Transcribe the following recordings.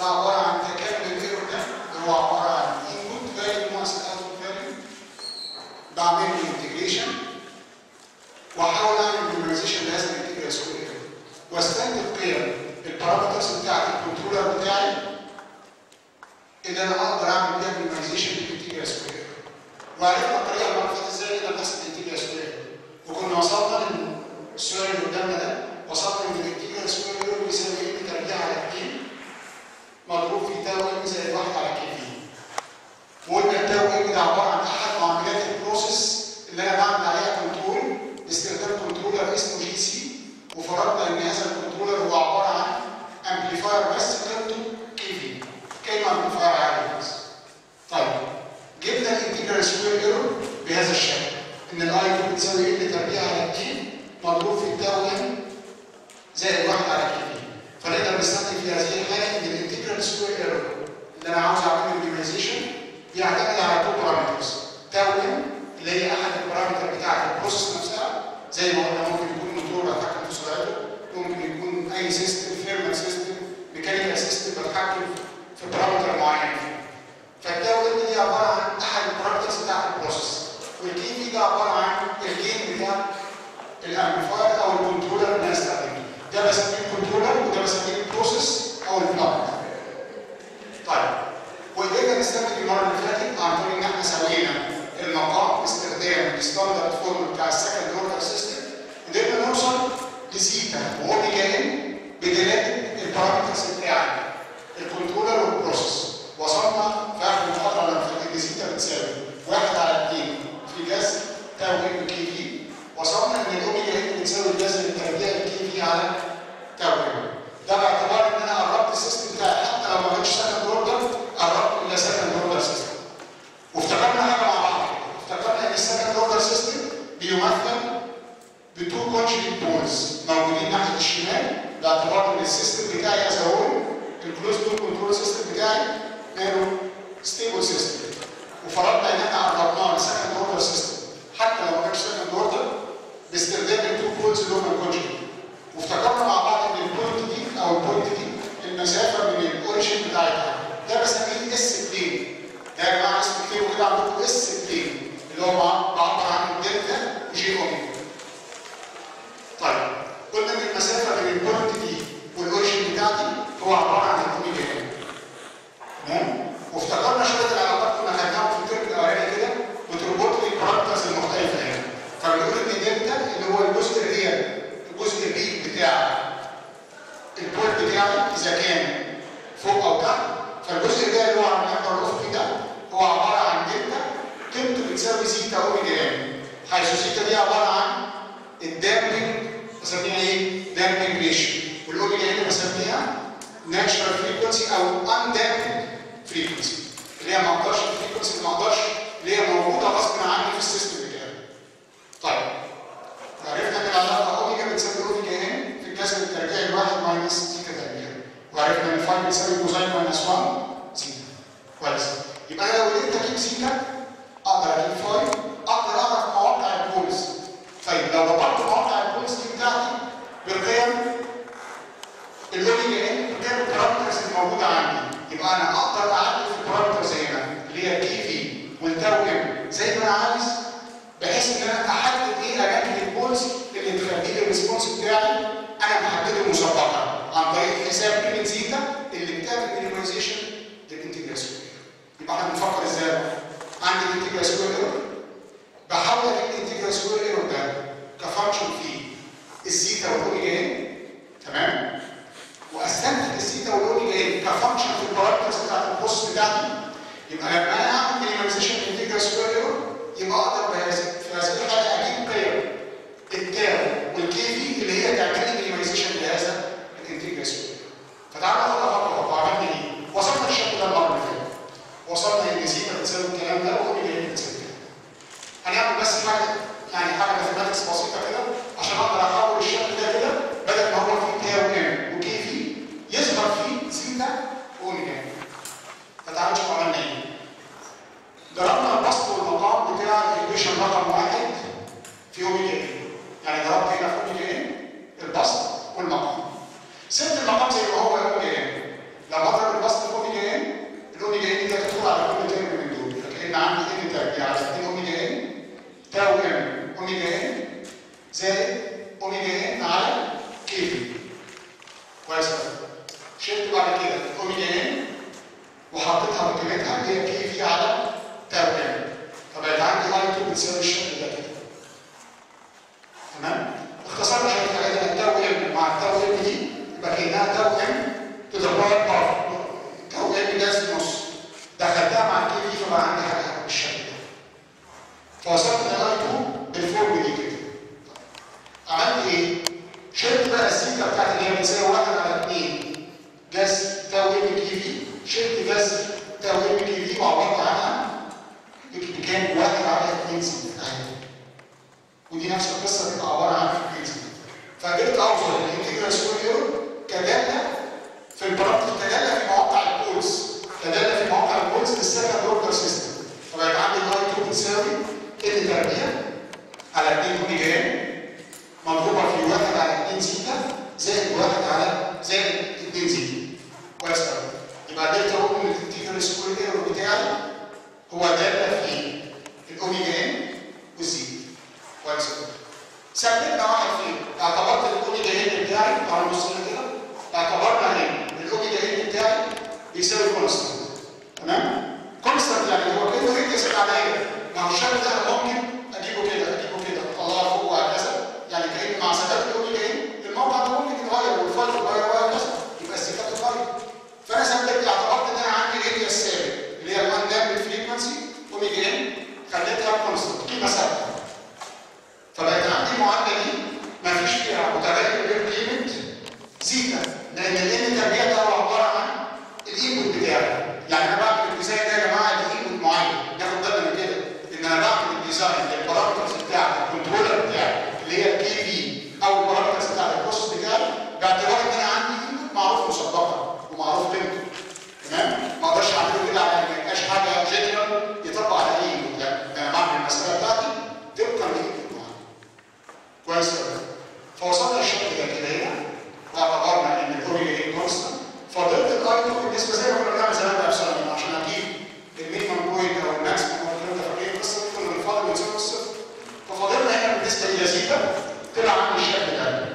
ده عباره عن تكامل الايرور ده اللي هو عباره عن انبوت فاليو ناقص اوتبوت فاليو بعمل له انتجريشن واحاول اعمل ميموريزيشن لهذا الانتجرال سكوير ايرور واستنتج قيم البارامترز بتاعت الكنترولر بتاعي اللي انا اقدر اعمل بيها ميموريزيشن للانتجرال سكوير ايرور وعرفنا الطريقه اللي عرفت ازاي اقدر احسب الانتجرال سكوير ايرور وكنا وصلنا للسؤال اللي قدامنا ده وصلنا ان الانتجرال سكوير ايرور بيساوي ايه تربيع على 2 مضروب في تاو ام زائد 1 على كي في وقلنا التاو ام ده عباره عن احد معاملات البروسيس اللي انا بعمل عليها كنترول باستخدام كنترولر اسمه جي سي وفرضنا ان هذا الكنترولر هو عباره عن امبليفاير بس قيمته كي في كلمه امبليفاير عادي بس طيب جبنا الانتجرال سكوير ايرور بهذا الشكل ان الاي دي بتساوي ال تربيع على 2 مضروب في التاو ام زائد 1 على كي في فنقدر نستخدم في هذه الحاله ان الانتجرال سكوير ايرور اللي انا عاوز اعمله ميموريزيشن يعتمد على تو بارامترز تاو ام اللي هي احد البارامتر بتاعت البروسيس نفسها زي ما قلنا ممكن يكون موتور بتحكم في سرعته ممكن يكون اي سيستم فيرمال سيستم ميكانيكال سيستم بتحكم في بارامتر معين فالتاو ام دي عباره عن احد البارامترز بتاعت البروسيس والكي في ده عباره عن الجين بتاع الامبليفاير او الكنترولر اللي انا استخدمته ده بسميه الكنترولر وده بسميه البروسيس او البلانت طيب وقدرنا نستخدم المره اللي فاتت عن طريق ان احنا سوينا المقام باستخدام الستاندرد فورم بتاع السكند اوردر سيستم قدرنا نوصل لزيتا واوميجا ان بدلاله البارامترز بتاعي الكنترولر والبروسيس وصلنا في اخر المحاضره لما فاتت لزيتا بتساوي 1 على 2 في جذر تاو ام كي في وصلنا ان الاوميجا ان بتساوي الجذر التربيع الكي في على تاو ام ده باعتبار ان انا قربت السيستم بتاعي حتى لو ما كانش سكند اوردر قربت الى سكند اوردر سيستم وافتكرنا حاجه مع بعض افتكرنا ان السكند اوردر سيستم بيمثل بتو كونجكت بولز موجودين ناحيه الشمال باعتبار ان السيستم بتاعي از هول الكلوز لوب كنترول سيستم بتاعي ماله ستيبل سيستم وفرضنا ان احنا قربناه لسكند اوردر سيستم حتى لو ما كانش سكند اوردر باستخدام التو بولز اللي هم الكونجكت وافتكرنا مع بعض ان البوينت دي او البوينت دي المسافه من الاوريجن بتاعتها ده بسميه اس بلين ده يا جماعه اسمه كده كده عندكم اس بلين اللي هو بعبر عن دلتا وجي اوميجا طيب قلنا ان المسافه بين البوينت دي والاوريجن بتاعتي هو عباره عن الاوميجا ان تمام وافتكرنا شويه العلاقات كنا خدناها في الترم الاولاني كده بتربط لي البارامترز المختلفه هنا فبنقول ان دلتا اللي هو الجزء الريال الجزء الريل بتاع البول بتاعي اذا كان فوق او تحت فالجزء ده اللي هو على المحور الافقي ده هو عباره عن دلتا قيمته بتساوي زيتا اوميجا ان حيث زيتا دي عباره عن الدامبنج بسميها ايه؟ دامبنج ريشيو والاوميجا ان بسميها ناتشرال فريكونسي او اندامبنج فريكونسي اللي هي ما اقدرش الفريكونسي اللي ما اقدرش اللي هي موجوده غصب عني في السيستم بتاعي. طيب عرفنا ان العلاقه اوميجا بتساوي اوميجا ان في الجذر الترجيعي الواحد ماينس زيتا تربيع وعرفنا ان الفاي بتساوي كوزين ماينس 1 زيتا كويس يبقى انا لو قدرت اجيب زيتا اقدر اجيب فاي اقدر اعرف مواقع البولز طيب لو ربطت مواقع البولز دي بتاعتي بالقيم الاوميجا ان بقيم البارامترز الموجوده عندي يبقى انا اقدر اعدل في البارامترز هنا اللي هي بي في والتاو ام زي ما انا عايز بحيث ان انا احدد ايه اماكن البولز اللي تخلي لي الريسبونس بتاعي انا محدده مسبقا عن طريق حساب قيمه زيتا اللي بتعمل مينيمايزيشن للانتجرال سكوير يبقى احنا بنفكر ازاي عندي الانتجرال سكوير ايرور بحول الانتجرال سكوير ايرور ده كفانكشن في الزيتا والاوميجا ان تمام واستنتج الزيتا والاوميجا ان كفانكشن في البارامترز بتاعت البروسيس بتاعتي يبقى لما انا اعمل مينيمايزيشن للانتجرال سكوير ايرور يبقى اقدر في هذه الحاله اجيب قيم التاو والكي في اللي هي تعمل لي مينيمايزيشن لهذا الانتجرال سكوير فتعالى ناخدها خطوه خطوه عملنا ايه؟ وصلنا للشكل ده المره اللي فاتت وصلنا ان زيتا بتساوي الكلام ده واوميجا ان بتساوي كده هنعمل بس حاجه يعني حاجه ماثيماتكس بسيطه كده عشان اقدر احول الشكل ده كده بدل ما هو فيه تاو ام وكي في يظهر فيه زيتا واوميجا ان فتعالوا نشوف عملنا ايه ضربنا البسط والمقام بتاع الايكويشن رقم واحد في اوميجا ان يعني ضربت هنا في اوميجا ان البسط والمقام سبت المقام زي ما هو اوميجا ان لما اضرب البسط بعد كده الاوميجا ان وحطيتها بقيمتها اللي هي كي في على تاو ان فبقت عندي اي 2 بتساوي الشكل ده كده تمام اختصرنا شويه حاجات ان تاو ام مع التاو ام دي يبقى كانها تاو ام تو ذا باور اوف تاو ام جاز نص دخلتها مع الكي في فبقى عندي حاجه بالشكل ده فوصلت لاي 2 بالفورم دي كده عملت ايه؟ شلت بقى السيتا بتاعت اللي هي بتساوي 1 على 2 جاز تاو ام كي في شلت جاز تاو ام كي في وعبرت عنها بكام 1 على 2 سيتا اهي ودي نفس القصه تبقى عباره عن فريكونسي فقدرت اوصل للانتجرال سكوير ايرور كداله في البرامج تداله في مواقع البولز تداله في مواقع البولز للسكند اوردر سيستم فبقت عندي الاي 2 بتساوي ال تربيع على 2 اوميجا ان مضروبه في 1 على 2 سيتا زائد 1 على زائد 2 سيتا كويس قوي يبقى قدرت اقول ان الانتجرال سكوير ايرور بتاعي هو داله في الاوميجا ان والزيتا كويس ثبتنا واحد فيهم اعتبرت الاوميجا هيد بتاعي على النص كده اعتبرنا هنا الاوميجا هيد بتاعي بيساوي كونستانت تمام كونستانت يعني هو كده ريديوس بتاع دايره ما هو الشكل ده انا ممكن اجيبه كده اجيبه كده اطلعه فوق وهكذا يعني كان مع ثبات الاوميجا هيد الموقع ده ممكن يتغير والفايل يتغير وهكذا يبقى السكات تتغير فانا ثبت اعتبرت ان انا عندي ريديوس ثابت اللي هي الان فريكونسي اوميجا ان خليتها كونستانت قيمه ثابته فبقت عندي المعادله دي ما فيش فيها متغير غير قيمه زيتا لان الان تربيع ده هو عباره عن الانبوت بتاعي يعني انا بعمل الديزاين ده يا جماعه لانبوت معين ناخد بالنا من كده ان انا بعمل الديزاين للبارامترز بتاعت الكنترولر بتاعي اللي هي الكي في او البارامترز بتاعت البروسيس بتاعي باعتبار ان انا عندي انبوت معروف مسبقا ومعروف قيمته تمام ما اقدرش اعمله كده على ما يبقاش حاجه جنرال يطبق على اي انبوت لا انا بعمل المساله بتاعتي طبقا لانبوت كويس قوي فوصلنا للشكل ده كده هنا واعتبرنا ان الاوميجا هي كونستانت فضلت الاي 2 بالنسبه زي ما كنا بنعمل زمان بقى بسرعه عشان اجيب المينيمم بوينت او الماكسيمم او الكلام ده فاكرين القصه دي كنا بنفاضل ونساوي الصفر ففاضلنا هنا بالنسبه الى زيتا طلع عندي الشكل ده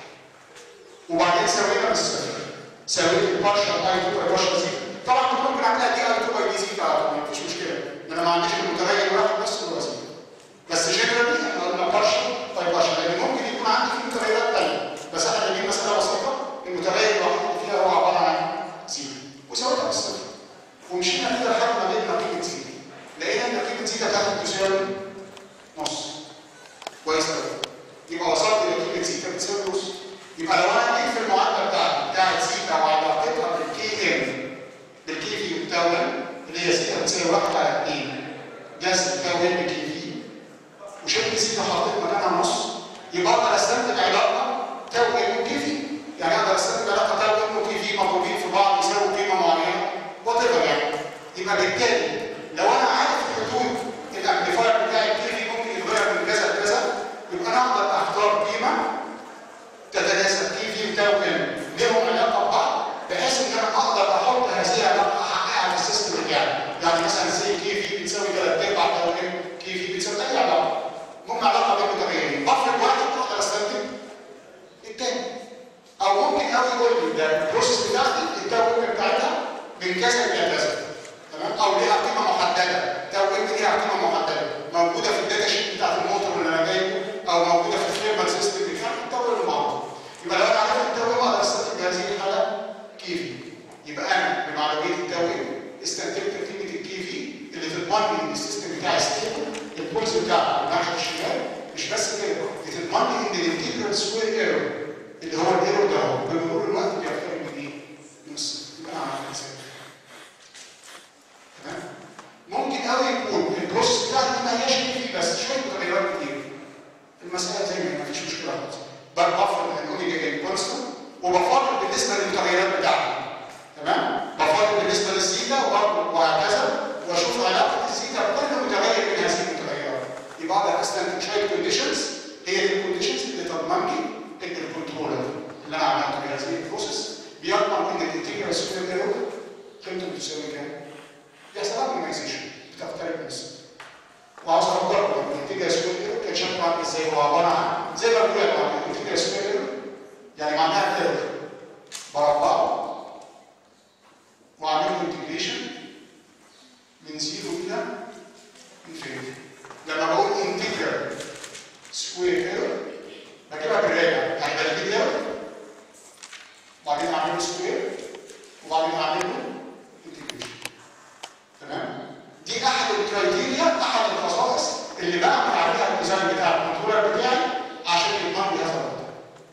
وبعدين سوينا بالصفر سويت البارشل اي 2 باي بارشل زيتا طبعا كنت ممكن اعملها دي اي 2 باي دي زيتا على طول مفيش مشكله ان انا ما عنديش المتغير واحد بس هو زيتا بس جنرالي احنا قلنا بارشل باي بارشل لان ممكن يكون عندي في متغيرات ثانيه بس احنا بنجيب مساله بسيطه المتغير الوحيد اللي فيها هو عباره عن زيتا وسويتها بالصفر ومشينا كده لحد ما جبنا قيمه زيتا لقينا ان قيمه زيتا تاخد تساوي نص كويس قوي يبقى وصلت لقيمه زيتا بتساوي نص يبقى لو انا جيت في المعادله بتاعتي بتاعت زيتا وعلاقتها بالكي ام بالكي في بتاعي اللي هي زيتا بتساوي 1 على 2 جاز بتساوي ام كي في وشلت زيتا حطيت مكانها نص يبقى اقدر استنتج علاقه تاو ام كي في يعني اقدر استنتج علاقه تاو ام كي في مضروبين في بعض يساووا قيمه معينه وات يعني يبقى بالتالي لو انا عارف حدود الامبليفاير بتاعي الكي في ممكن يتغير من كذا لكذا يبقى انا اقدر اختار قيمه تتناسب كي في وتاو ام لهم علاقه ببعض بحيث ان انا اقدر احط هذه العلاقه احققها في السيستم بتاعي يعني مثلا زي كي في بتساوي 3 ارباع تاو ام كي في بتساوي اي علاقه المهم علاقه بين متغيرين افرض واحد اقدر استنتج الثاني او ممكن قوي يقول لي ده البروسيس بتاعتي التاو ام بتاعتها من كذا الى كذا تمام او ليها قيمه محدده تاو ام ليها قيمه محدده موجوده في الداتا شيت بتاعت الموتور اللي انا جايبه او موجوده في الفيرمال سيستم بتاعي التاو ام معروف يبقى لو انا عرفت التاو ام اقدر استنتج هذه الحاله كيفي يبقى انا بمعلوميه التاو ام استنتجت قيمه الكيفي اللي تضمن لي ان السيستم بتاعي ستيبل البولز بتاعته ناحيه الشمال مش بس كده بتضمن لي ان الانتجرال سكوير ايرور اللي هو الايرور ده هو بمرور الوقت بيختار من ايه؟ من الصفر يبقى انا عملت حساب تمام؟ ممكن قوي يكون البروسيس بتاعتي ما هياش فيه بس شويه متغيرات كتير المساله زي ما فيش مشكله خالص بفرض ان الاوميجا ان كونستنت وبفرض بالنسبه للمتغيرات بتاعتي تمام؟ بفرض بالنسبه للزيتا وبرضه وهكذا واشوف علاقه الزيتا بكل متغير من هذه المتغيرات يبقى اقدر استنتج شويه كونديشنز هي دي الكونديشنز اللي تضمن لي ان الكنترولر اللي انا عملته بهذه البروسيس بيضمن ان الانتجرال سكوير ايرور قيمته بتساوي كام؟ بيحصل اوبتمايزيشن بتختلف من الصفر وعاوز افكركم ان الانتجرال سكوير ايرور كان شكله عامل ازاي هو عباره عن زي ما بقول يا جماعه الانتجرال سكوير ايرور يعني معناها ايرور بربعه يعني بعمل له انتجريشن تمام دي احد الكرايتيريا احد الخصائص اللي بعمل عليها الديزاين بتاع الكنترولر بتاعي عشان يضمن لي هذا الوضع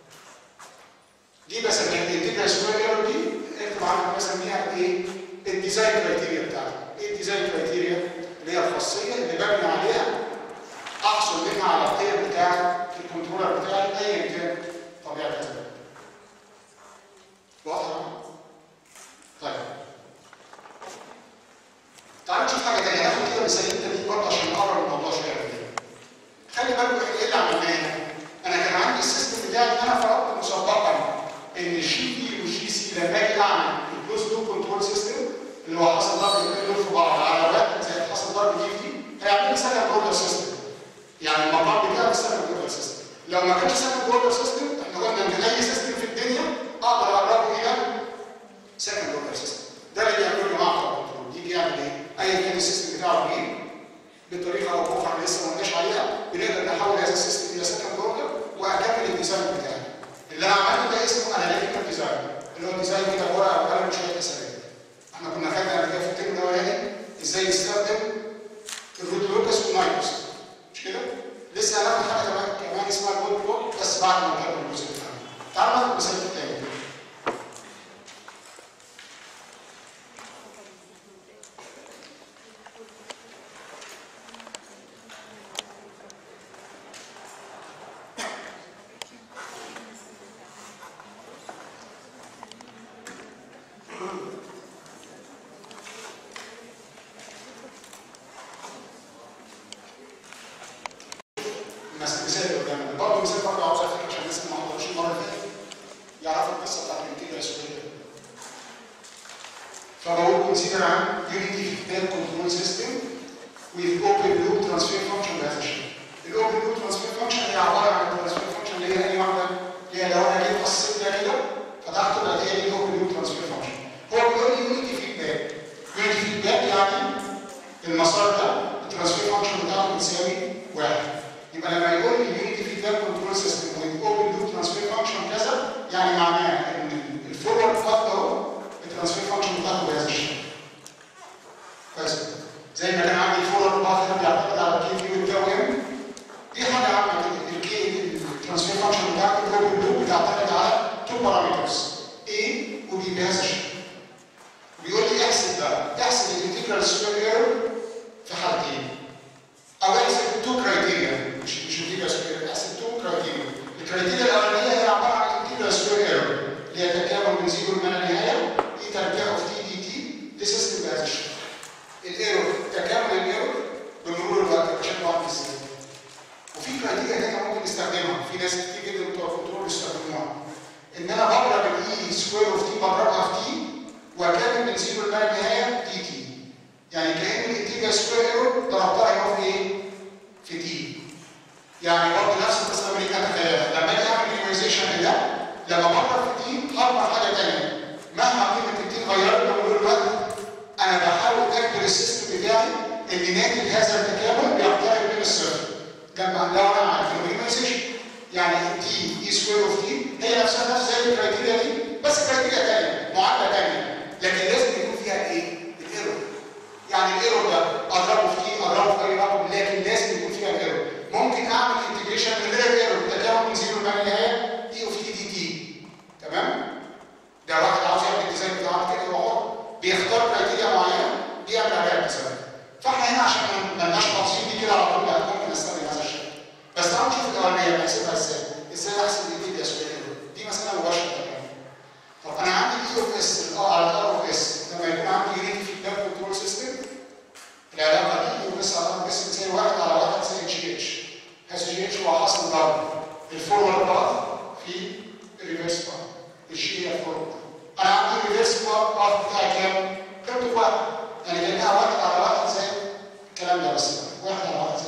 دي بسميها الانتجرال سكوير ايرور دي اكتب عنها بسميها ايه الديزاين كرايتيريا بتاعتي ايه الديزاين كرايتيريا اللي هي الخاصيه اللي ببني عليها احصل منها على القيم بتاع الكنترولر بتاعي ايا كان طبيعه هذا واضحه طيب تعالوا نشوف حاجه ثانيه ناخد كده مثال تاني برضه عشان نقرب الموضوع شويه كده خلي بالكم احنا ايه اللي عملناه هنا انا كان عندي السيستم بتاعي انا فرضت مسبقا ان الجي بي والجي سي لما اجي اعمل الكلوز لوب كنترول سيستم اللي هو حصل ضرب الاثنين دول في بعض على واحد زي حصل ضرب دي في دي هيعمل لي سكند اوردر سيستم يعني المقام بتاعي سكند اوردر سيستم لو ما كانش سكند اوردر سيستم احنا قلنا ان اي سيستم في الدنيا اقدر اقربه الى سكند اوردر سيستم ده اللي بيعمله معاه الكنترول يجي يعمل ايه؟ ايا كان السيستم بتاعه ايه بطريقه او باخرى احنا لسه ما قلناش عليها بنقدر نحول هذا السيستم الى سكند اوردر واكمل الديزاين بتاعي اللي انا عملته ده اسمه اناليتيكال ديزاين اللي هو ديزاين كده ورقه وقلم وشويه حسابات احنا كنا خدنا قبل كده في الترم الاولاني ازاي نستخدم الروت لوكس والنايكوس مش كده؟ لسه هناخد حاجه كمان كمان اسمها الويب بلوك بس بعد ما نكمل الجزء بتاعنا. تعالوا ناخد مثال تاني. مثل مثال اللي قدامنا برضه مثال برضه عاوز افتكر عشان الناس اللي ما حضروش المره اللي فاتت يعرفوا القصه بتاعت الانتجرال سكوير فبقول كونسيدر عن يونيتي فيدباك كنترول سيستم with open loop transfer function بهذا الشكل. الاوبن لوب ترانسفير فانكشن هي عباره عن الترانسفير فانكشن اللي هي اي واحده اللي هي لو انا جيت قصيت ده كده فتحت النتيجه دي الاوبن لوب ترانسفير فانكشن. هو بيقول لي يونيتي فيدباك. يونيتي فيدباك يعني المسار ده الترانسفير فانكشن بتاعته بتساوي واحد. يبقى لما يقول لي يونيتي فيدباك كنترول سيستم with open loop transfer function كذا يعني معناه ان الفورورد باث اهو الترانسفير فانكشن بتاعته بهذا الشكل. كويس زي ما كان عندي الفورورد باث هنا بيعتمد على الكي في والتاو ام دي حاجه عامه كده الكي الترانسفير فانكشن بتاعته الاوبن لوب بتعتمد على تو بارامترز A وبي بهذا الشكل. بيقول لي احسب بقى احسب الانتجرال سكوير ايرور في حالتين او احسب تو كرايتيريا مش مش انتجرال سكوير احسب تو كرايتيريا الكرايتيريا الاولانيه هي عباره عن انتجرال سكوير ايرور اللي هي تكامل من زيرو لما لا نهايه اي تربيع اوف تي دي تي لسيستم بهذا الشكل الايرور تكامل الايرور بمرور الوقت عشان نعرف ازاي وفي كرايتيريا تانية ممكن نستخدمها في ناس كتير جدا بتوع كنترول بيستخدموها ان انا بضرب الاي سكوير اوف تي بضربها في تي واكمل من زيرو لما لا نهايه دي تي يعني كان الانتجرال سكوير ايرور ضربتها هنا في ايه؟ في تي يعني برضه نفس القصه اللي كانت لما اجي اعمل ميمورايزيشن ده لما بضرب في تي هضرب حاجه ثانيه مهما قيمه التي اتغيرت بمرور الوقت انا بحاول اجبر السيستم بتاعي ان ناتج هذا التكامل بيقترب من الصفر جنب لو انا عارف الميمورايزيشن يعني التي اي سكوير اوف تي هي نفسها نفس زي الكرايتيريا دي بس كرايتيريا ثانيه معادله ثانيه لكن لازم يكون فيها ايه؟ الايرور يعني الايرور ده اضربه في تي اضربه في اي رقم لكن لازم يكون فيها الايرور ممكن اعمل انتجريشن من غير ايرور تكامل من زيرو لما النهايه دي اوف تي دي تي تمام؟ ده واحد عاوز يعمل الديزاين بتاعه كده هو حر بيختار كرايتيريا معينه بيعمل عليها الديزاين فاحنا هنا عشان ما لناش تفاصيل دي كده على طول لا ممكن نستخدم هذا الشكل بس تعالوا نشوف الاولانيه بحسبها ازاي ازاي احسب الاي دي سكوير دي مساله مباشره تمام طب انا عندي اي اوف اس على الار اوف اس لما يكون عندي يونيتي فيدباك كنترول سيستم العلاقه دي اي اوف اس على الار اوف اس بتساوي 1 على 1 زي جي اتش حيث جي اتش هو حاصل ضرب الفورورد باث في الريفرس باث الجي هي الفورورد انا عندي الريفرس باث بتاعي كام؟ قيمته 1 يعني كانها 1 على 1 زي الكلام ده بس 1 على 1 زي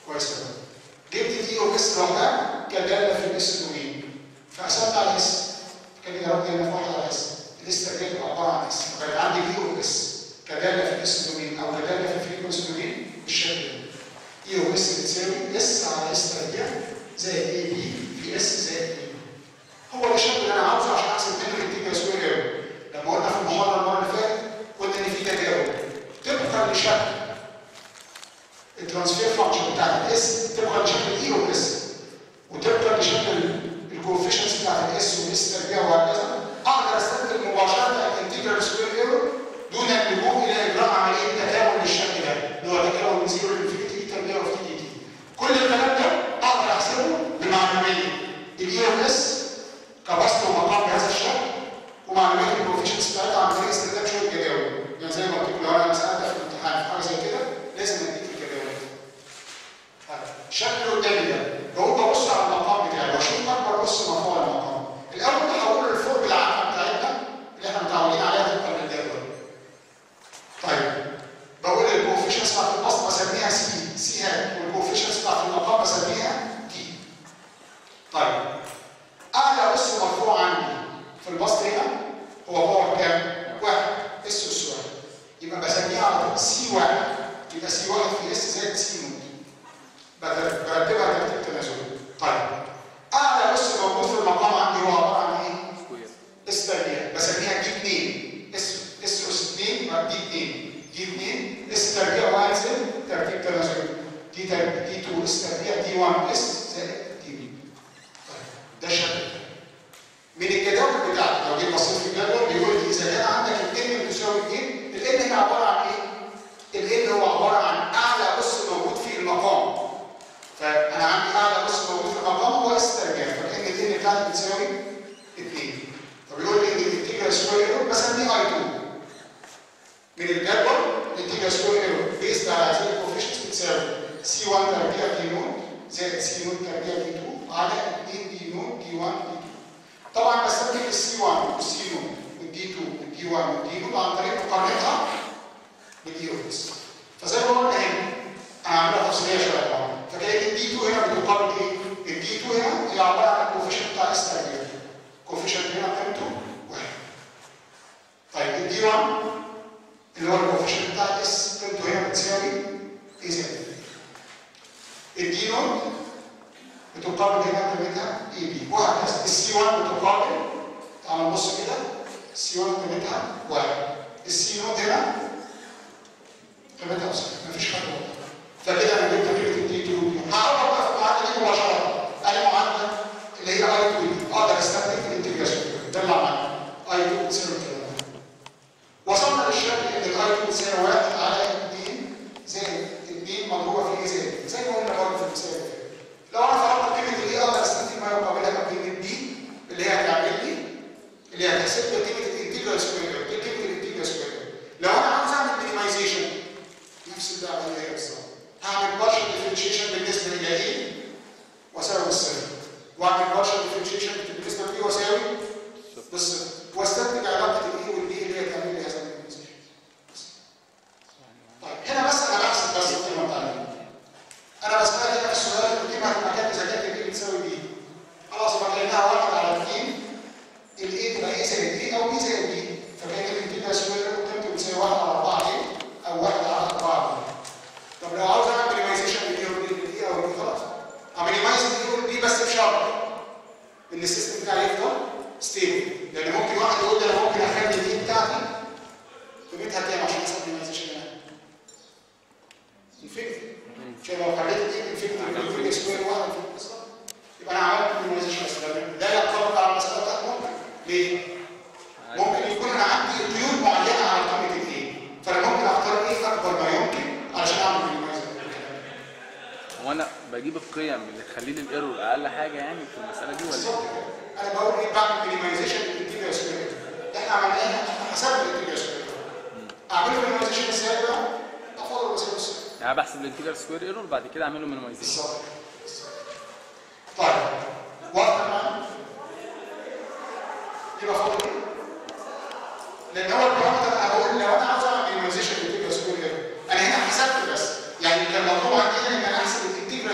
كويس قوي جبت دي او اس لوحدها كداله في الاس دومين فقسمت على اس كان يضرب لي هنا واحد على اس الاس تربيع عباره عن اس فبقت عندي دي او اس كداله في الاس دومين او كداله في الفريكونسي دومين بالشكل ده اي او اس بتساوي اس على اس تربيع زائد اي بي في اس زائد اي هو ده الشكل اللي انا عاوزه عشان احسب منه الانتجرال سكوير ايرور لما قلنا في المحاضره المره اللي فاتت قلنا ان في تجاوب طبقا لشكل الترانسفير فانكشن بتاعت الاس طبقا لشكل اي او اس وطبقا لشكل الكوفيشنز بتاعت الاس والاس تربيع وهكذا اقدر استنتج مباشره الانتجرال سكوير ايرور دون اللجوء الى اجراء عمليه تكامل للشكل ده اللي هو تكامل من زيرو لانفينيتي تربيع اوف تي دي كل الكلام ده اقدر احسبه بمعلوميه الاي او اس كبسط ومقام بهذا الشكل ومعلومات الكوفيشنز بتاعتها عن طريق استخدام شويه جداول يعني زي ما قلت لكم لو انا سالتك في الامتحان في حاجه زي كده لازم اديك الجداول شكله قدامي ده بقوم ببص على المقام بتاعي واشوف اكبر اس مرفوع المقام الاول بحوله للفورم العامه بتاعتنا اللي احنا متعودين عليها طبقا للجدول طيب بقول الكوفيشنز بتاعت البسط بسميها سي سي هات والكوفيشنز بتاعت المقام بسميها دي طيب اعلى اس مرفوع عندي في البسط هنا هو باور كام؟ واحد اس اس واحد يبقى بسميها على طول سي واحد يبقى سي واحد في اس زائد سي نوت برتبها ترتيب تنازلي طيب اعلى اس موجود في المقام عندي هو عباره عن ايه؟ اس تربيع بسميها دي 2 اس اس اس 2 يبقى دي 2 دي 2 اس تربيع واحد زائد ترتيب تنازلي دي تربيع دي 2 اس تربيع دي 1 اس زائد دي بي ده شكل من الجداول بتاعتك لو جيت بصيت في الجدول بيقول لي اذا كان عندك الان بتساوي 2 الان هي عباره عن ايه؟ الان هو عباره عن اعلى اس موجود في المقام فانا عندي اعلى اس موجود في المقام هو اس تربيع فالان الان بتاعتي بتساوي 2 فبيقول لي ان الانتجرال سكوير ايرور بسميه اي 2 من الجدول الانتجرال سكوير ايرور بيست على هذه الكوفيشنز بتساوي سي 1 تربيع دي نوت زائد سي نوت تربيع دي 2 على 2 دي نوت دي 1 دي 2 طبعا بستخدم السي 1 والسي نوت والدي 2 والدي 1 والدي نوت عن طريق مقارنتها بالاي او اس فزي ما قلنا هنا انا عاملها تفصيليه شويه طبعا فكانت الدي 2 هنا بتقابل ايه؟ الدي 2 هنا هي عباره عن الكوفيشنت بتاع اس تربيع الكوفيشنت هنا قيمته 1 طيب الدي 1 اللي هو الكوفيشنت بتاع الاس قيمته هنا بتساوي ايه زائد الدي نوت بتقابل هنا قيمتها اي بي وهكذا السي 1 بتقابل تعال نبص كده السي 1 قيمتها 1 السي نوت هنا قيمتها صفر مفيش حاجه فكده انا جبت قيمه الدي 2 هعرف بقى في المعادله دي مباشره اي معادله اللي هي اي 2 اقدر استخدم في الانتجريشن ده المعنى اي 2 بتساوي كده وصلنا للشكل ان الاي 2 بتساوي 1 على 2 زائد 2 مضروبه في ايه زائد زي ما قلنا برضه في المثال اللي فات لو انا فرضت قيمه الاي اقدر استنتج ما يقابلها بقيمه دي اللي هي هتعمل لي اللي هي هتحسب لي قيمه الانتجرال سكوير دي قيمه الانتجرال سكوير لو انا عاوز اعمل مينيمايزيشن نفس اللي عملناه بالظبط هعمل بارشل ديفرنشيشن بالنسبه الى ايه واساوي بالصفر واعمل بارشل ديفرنشيشن بالنسبه لايه واساوي بالصفر واستنتج علاقه الايه والبي اللي هي تعمل لي هذا المينيمايزيشن طيب هنا بس انا بحسب بس القيمه بتاعتي انا بسألك هنا في السؤال القيمه هتبقى اذا كانت الايه بتساوي بي خلاص يبقى كانها 1 على 2 الايه تبقى ايه زائد بي او بي زائد بي فكان الانتجرال سكوير قيمته بتساوي 1 على 4 ايه او 1 على 4 بي طب لو عاوز اعمل مينيمايزيشن للايه والايه او البي خلاص امينيمايز الايه والبي بس بشرط ان السيستم بتاعي يفضل ستيبل لان ممكن واحد يقول لي انا ممكن اخلي الايه بتاعتي قيمتها كام عشان احسب مينيمايزيشن هنا انفينيتي عشان لو خليت الايه انفينيتي في سكوير واحد في بالظبط يبقى انا عملت مينيمايزيشن بس لا ينطبق على المساله بتاعت ممكن ليه؟ ممكن يكون انا عندي قيود معينه على قيمه الايه فانا ممكن اختار ايه اكبر ما يمكن علشان اعمل مينيمايزيشن هو انا بجيب القيم اللي تخلي لي الايرور اقل حاجه يعني في المساله دي ولا بالظبط إيه؟ انا بقول ايه بعمل مينيمايزيشن للانتجرال سكوير احنا عملناها احنا حسبنا الانتجرال سكوير اعمله مينيمايزيشن ازاي بقى؟ افضل وسيله وسيله يعني أنا بحسب الانتجرال سكوير ايرور بعد كده اعمل له مينيمايزيشن بالظبط طيب واضح معانا؟ يبقى فاضل ايه؟ لان هو البارامتر انا بقول لو انا عاوز اعمل مينيمايزيشن للانتجرال سكوير ايرور انا هنا حسبت بس يعني كان مطلوب عندي هنا ان انا احسب الانتجرال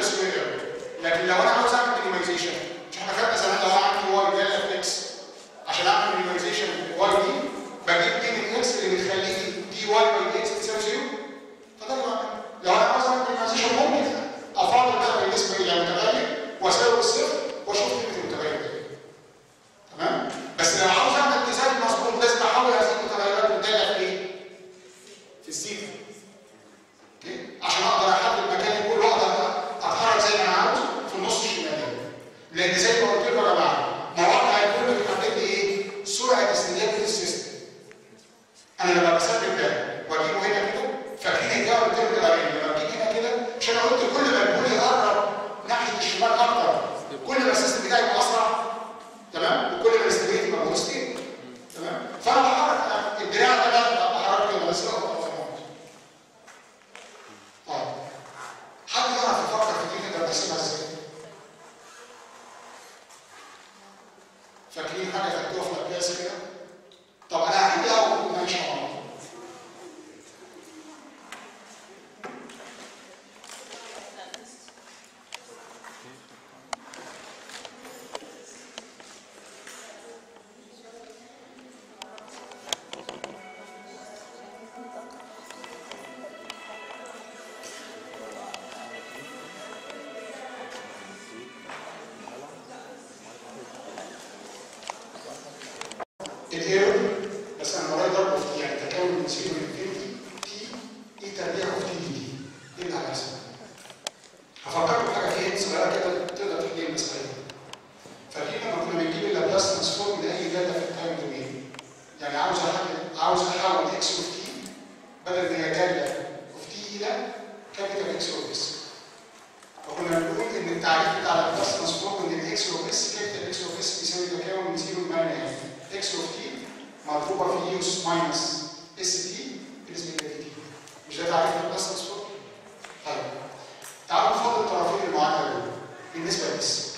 هفكركم بحاجه في هيد صغيره كده تقدر تحل المساله دي. فاكرين لما كنا بنجيب اللابلاس ترانسفورم لاي داتا في التايم دومين يعني عاوز احل عاوز احول اكس اوف تي بدل ما هي داله اوف تي الى كابيتال اكس اوف اس وكنا بنقول ان التعريف بتاع اللابلاس ترانسفورم ان الاكس اوف اس كابيتال اكس اوف اس بيساوي تكامل من زيرو لما نهايه اكس اوف تي مضروبه في يوس ماينس اس تي بالنسبه لدي تي مش ده تعريف اللابلاس ترانسفورم؟ طيب تعالوا نفضل الطرفين المعادله دول بالنسبه لاس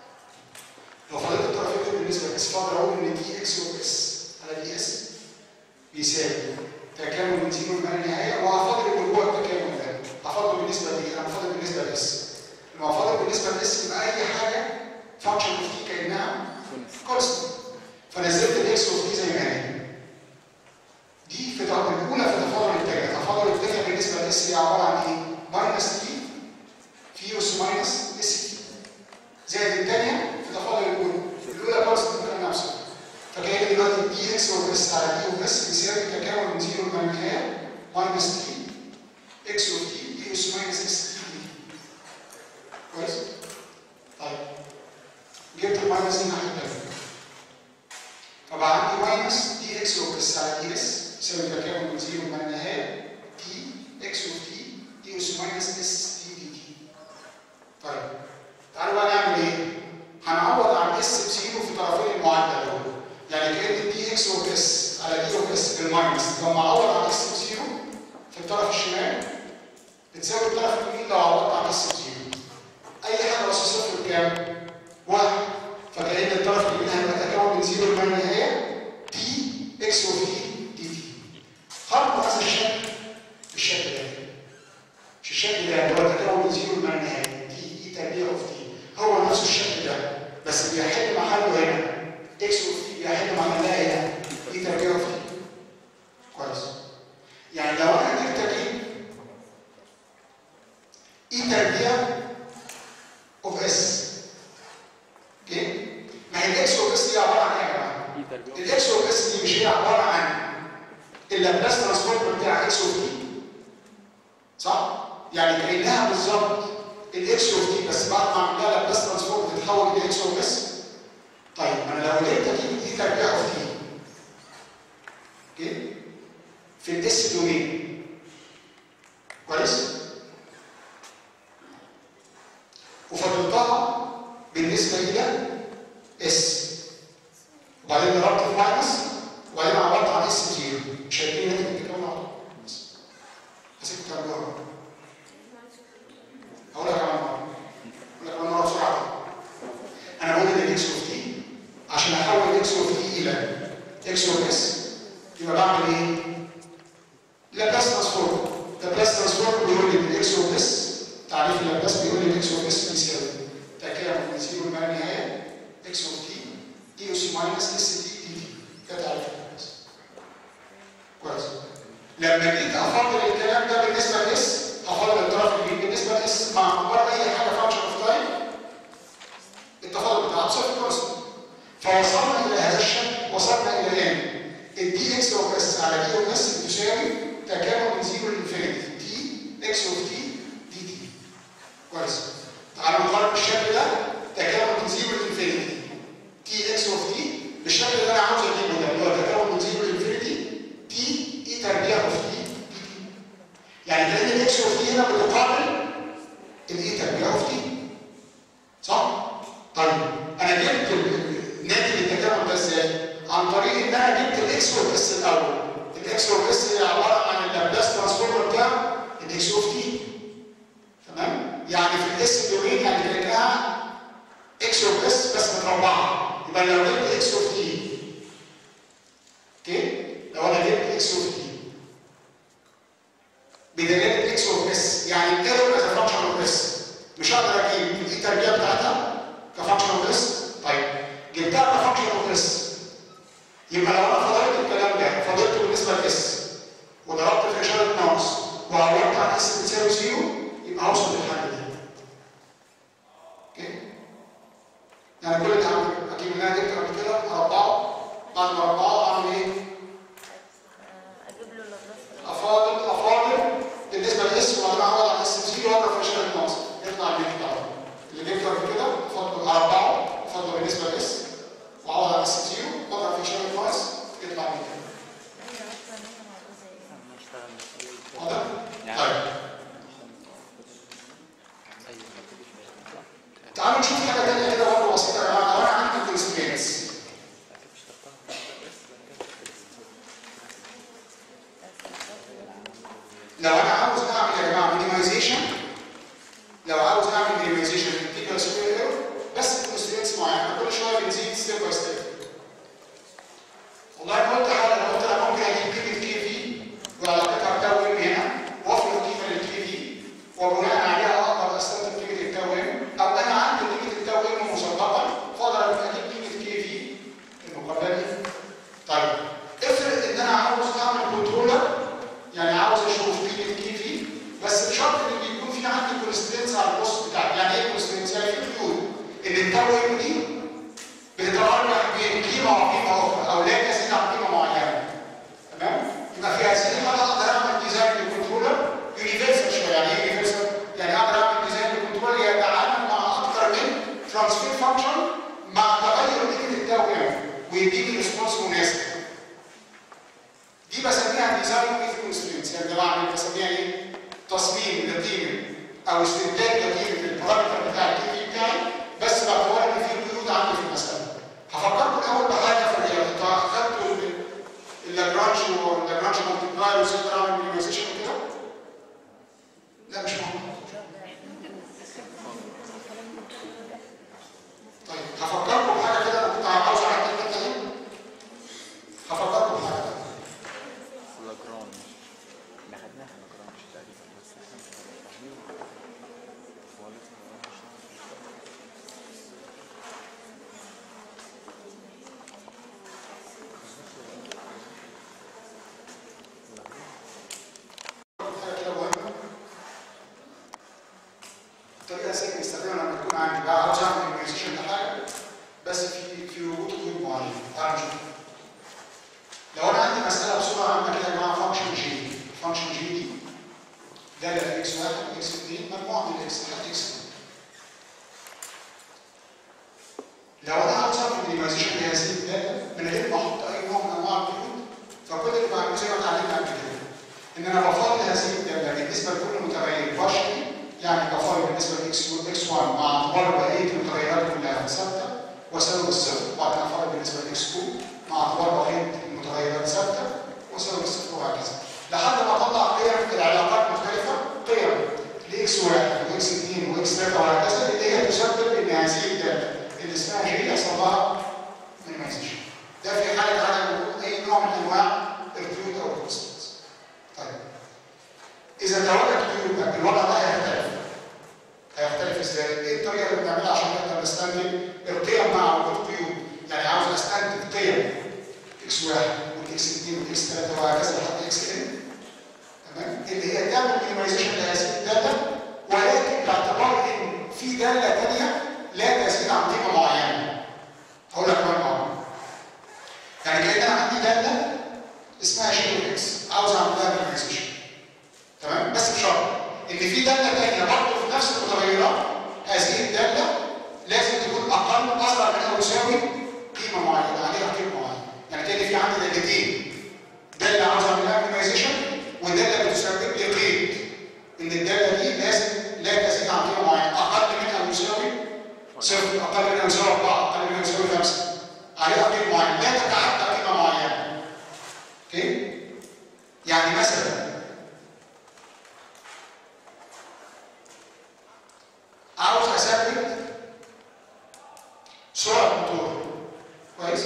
لو فضلت الطرفين دول بالنسبه لاس فاقدر اقول ان دي اكس اوف اس على دي اس بيساوي تكامل من زيرو لما نهايه وهفضل اللي جوه التكامل ده هفضل بالنسبه لي انا هفضل بالنسبه لاس لما هفضل بالنسبه لاس يبقى اي حاجه فانكشن اوف تي كانها كونستنت فنزلت الاكس اوف تي زي ما هي دي في تفاضل الاولى في تفاضل الثانيه تفاضل الثانيه بالنسبه لاس هي عباره عن ايه؟ ماينس تي في اس ماينس اس تي زائد الثانيه في تفاضل الاولى الاولى كونستنت كان نفسه فكان دلوقتي دي اكس اوف اس على دي اوف اس بيساوي تكامل من زيرو لما النهايه ماينس تي اكس اوف تي دي اس ماينس اس تي كويس؟ طيب جبت الماينس دي الناحيه الثانيه فبقى عندي ماينس دي اكس اوف اس على دي اس يساوي تكامل من زيرو لما النهايه تي اكس اوف تي دي اس ماينس اس تي دي تي طيب تعالوا بقى نعمل ايه؟ هنعوض عن اس بزيرو في طرفين المعادله دول يعني كان دي اكس اوف اس على دي اوف اس بالماينس لما اعوض عن اس بزيرو في الطرف الشمال بتساوي الطرف اليمين لو عوضت عن اس بزيرو اي حاجه بس صفر بكام؟ واحد فكأن الطرف اليمين هيبقى تكون من زيرو لما النهايه تي اكس اوف تي دي تي خلقوا هذا الشكل بالشكل ده مش الشكل ده اللي هو تكون من زيرو لما النهايه تي اي تربيع اوف تي هو نفس الشكل ده بس بيحل محله هنا اكس اوف تي بيحل محلها هنا اي تربيع اوف تي كويس يعني لو انا قدرت اجيب اي تربيع اوف اس اوكي ما هي الاكس اوف اس دي عباره عن ايه يا جماعه؟ اي تربيع الاكس اوف اس دي مش هي عباره عن اللابلاس ترانسفورم بتاع اكس اوف تي صح؟ يعني كانها بالظبط الاكس اوف تي بس بعد ما اعمل لها لابلاس ترانسفورم تتحول الى اكس اوف اس طيب انا لو قدرت اجيب دي تربيع اوف تي اوكي في الاس دومين كويس؟ وفضلتها بالنسبه الى اس وبعدين ضربت في ماينس وبعدين عوضت عن اس بزيرو شايفين ناتج التكامل على طول بس. هسيبكم تعملوها بقى. هقول لك كمان مره هقول لك كمان مره بسرعه انا بقول ان الاكس اوف تي عشان احول الاكس اوف تي الى اكس اوف اس يبقى بعمل ايه؟ لابلاس ترانسفورم لابلاس ترانسفورم بيقول لي ان الاكس اوف اس تعريف اللابلاس بيقول لي ان الاكس اوف اس بيساوي تكامل من زيرو لما النهايه اكس اوف تي دي اس ماينس اس تي دي تي ده تعريف اللابلاس كويس لما جيت افضل الكلام ده بالنسبه لاس هفضل الطرف اليمين بالنسبه لاس مع اعتبار اي حاجه فانكشن اوف تايم التفاضل بتاعها بصفر كونستنت فوصلنا الى هذا الشكل وصلنا الى ان الدي اكس اوف اس على دي اوف اس بتساوي تكامل من زيرو لانفينيتي دي اكس اوف تي دي تي كويس تعالوا نقارن بالشكل ده تكامل من زيرو لانفينيتي تي اكس اوف تي بالشكل اللي انا عاوز اجيبه ده اللي هو تكامل من زيرو لانفينيتي تي اي تربيع اوف تي دي تي يعني كان الاكس اوف تي هنا بتقابل الاي تربيع اوف تي صح؟ طيب انا جبت ال- ناتج التكامل ده ازاي؟ عن طريق ان انا جبت الاكس اوف اس الاول الاكس اوف اس هي عباره عن اللابلاس ترانسفورم بتاع الاكس اوف تي تمام؟ يعني في الاس دومين يعني كانها اكس اوف اس بس متربعه يبقى لو جبت اكس اوف تي اوكي؟ لو انا جبت اكس اوف تي بدلاله اكس اوف اس يعني الايرور از فانكشن اوف اس مش هقدر اجيب الاي تربيع بتاعتها كفانكشن اوف اس طيب جبتها كفانكشن اوف اس يبقى لو انا فضلت الكلام ده فضلته بالنسبه لاس وضربت في اشاره ناقص وعوضت عن اس بتساوي زيرو يبقى هوصل للحل ده اوكي يعني كل اللي هعمله اجيب اللي انا جبته قبل كده اربعه تعالوا نشوف حاجه ثانيه كده برضه بسيطه يا جماعه لو انا عندي كونسترينتس لو انا عاوز اعمل يا جماعه مينيمايزيشن لو عاوز اعمل مينيمايزيشن للانتجرال سكوير ايرور بس كونسترينتس معينه كل شويه بنزيد ستيب باي ستيب والله انا قلت حاجه انا قلت انا ممكن اجيب قيمه كي في وعلاقتها بتاو ام هنا وافرض قيمه للكي في وبناء عليها اقدر استنتج قيمه التاو ام او انا عندي قيمه التاو ام مسبقا فاقدر اجيب قيمه كي في المقابله دي طيب افرض ان انا عاوز اعمل كنترولر يعني عاوز اشوف قيمه كي في بس بشرط ان بيكون في عندي كونسترينتس على البوست بتاعي يعني ايه كونسترينتس يعني في حدود ان التاو ام دي بتتراجع بين قيمه وقيمه اخرى او لا تزيد عن قيمه معينه تمام يبقى في هذه الحاله اقدر اعمل ديزاين للكنترولر يونيفرسال شويه يعني ايه يونيفرسال يعني اقدر اعمل ديزاين للكنترولر يتعامل مع اكثر من ترانسفير فانكشن مع تغير قيمه التاو ام ويديني ريسبونس مناسب دي بسميها ديزاين ويز كونسترينتس يعني جماعه بسميها ايه؟ تصميم لقيمه او استنتاج لقيمه البارامتر بتاع الكي في بتاعي بس باعتبار ان في قيود عندي في المساله. هفكركم الاول بحاجه في الرياضه انتوا اخدتوا اللاجرانج واللاجرانج مالتيبلاير وازاي اعمل مينيمايزيشن وكده؟ لا مش مهم. طيب هفكركم بحاجه كده انا كنت عاوز اعدي الحته دي. هفكركم بحاجه كده. لاجرانج احنا خدناها لاجرانج تقريبا بس احنا مش فاهمين هو لسه لاجرانج حاجه كده مهمه الطريقه الاساسيه بنستخدمها لما تكون عندي بقى عاوز اعمل ميموريزيشن لحاجه بس في في وجود قيود معينه تعالوا نشوف لو انا عندي مساله بصوره عامه كده يا جماعه فانكشن جي فانكشن جي دي داله في اكس 1 واكس 2 مجموعه من الاكس لحد اكس لو انا عاوز اعمل مينيمايزيشن لهذه الداتا من غير ما احط اي نوع من انواع القيود فكل اللي بعمله زي ما اتعلمنا قبل كده ان انا بفاضل هذه الداله بالنسبه لكل متغير بشري يعني بفاضل بالنسبه لاكس اكس 1 مع اعتبار بقيه المتغيرات كلها ثابته واساوي الصفر وبعدين افاضل بالنسبه لاكس 2 مع اعتبار بقيه المتغيرات ثابته واساوي الصفر وهكذا لحد ما اطلع قيم العلاقات مختلفه قيم لاكس 1 واكس 2 واكس 3 وهكذا اللي هي تسبب ان هذه الداتا اللي اسمها جي يحصل لها مينيمايزيشن ده في حاله عدم وجود اي نوع من انواع القيود او الكونستنتس طيب اذا تواجد قيود بقى الوضع ده هيختلف هيختلف ازاي؟ ايه الطريقه اللي بنعملها عشان نقدر نستنتج القيم مع وجود قيود؟ يعني عاوز استنتج قيم اكس 1 والاكس 2 والاكس 3 وهكذا لحد اكس ان تمام؟ اللي هي تعمل مينيمايزيشن لهذه الداتا ولكن باعتبار ان في داله ثانيه لا تزيد عن قيمه معينه. هقول لك كمان مره. يعني كان انا عندي داله اسمها جي اكس عاوز اعمل لها مينيمايزيشن. تمام؟ بس بشرط ان في داله ثانيه برضه في نفس المتغيرات هذه الداله لازم تكون اقل اصغر من او يساوي قيمه معينه عليها قيمه معينه. يعني كان في عندي دالتين داله عاوز اعمل لها مينيمايزيشن وداله بتسبب لي قيد ان الداله دي لازم لا تزيد عن قيمه معينه اقل من او يساوي صفر اقل من او يساوي 4 اقل من او يساوي 5 عليها قيمه معينه لا تتعدى قيمه معينه اوكي يعني مثلا عاوز اثبت سرعه موتور كويس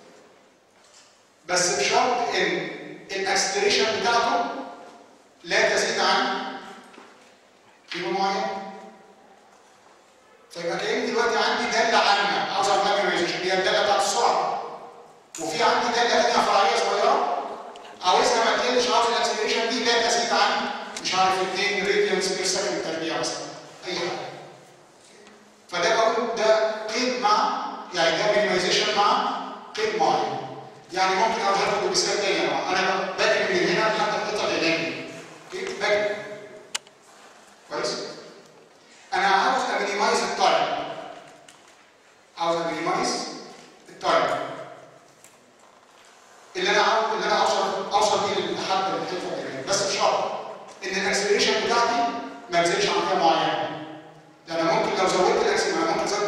بس بشرط ان الاكسلريشن بتاعته لا تزيد عن قيمه معينه فيبقى كأن دلوقتي عندي داله عامه عاوز اعمل ميموريزيشن هي الداله بتاعت السرعه وفي عندي داله ثانيه فرعيه صغيره عاوزها ما تقلش عاوز الاكسلريشن دي لا تزيد عن مش عارف 2 راديانس بير سكند تربيع مثلا اي حاجه فده بقول ده قيد مع يعني ده مينيمايزيشن مع قيد معين يعني ممكن اقول لكم بمثال تاني يا جماعه انا باجي من هنا لحد القطه اللي هناك اوكي باجي كويس انا عاوز امينيمايز التايم عاوز امينيمايز التايم اللي انا عاوز اللي انا اوصل اوصل بيه لحد الحته اللي هناك بس بشرط ان الاكسلريشن بتاعتي ما تزيدش عن قيمه معينه ده انا ممكن لو زودت الاكسل ما ممكن زود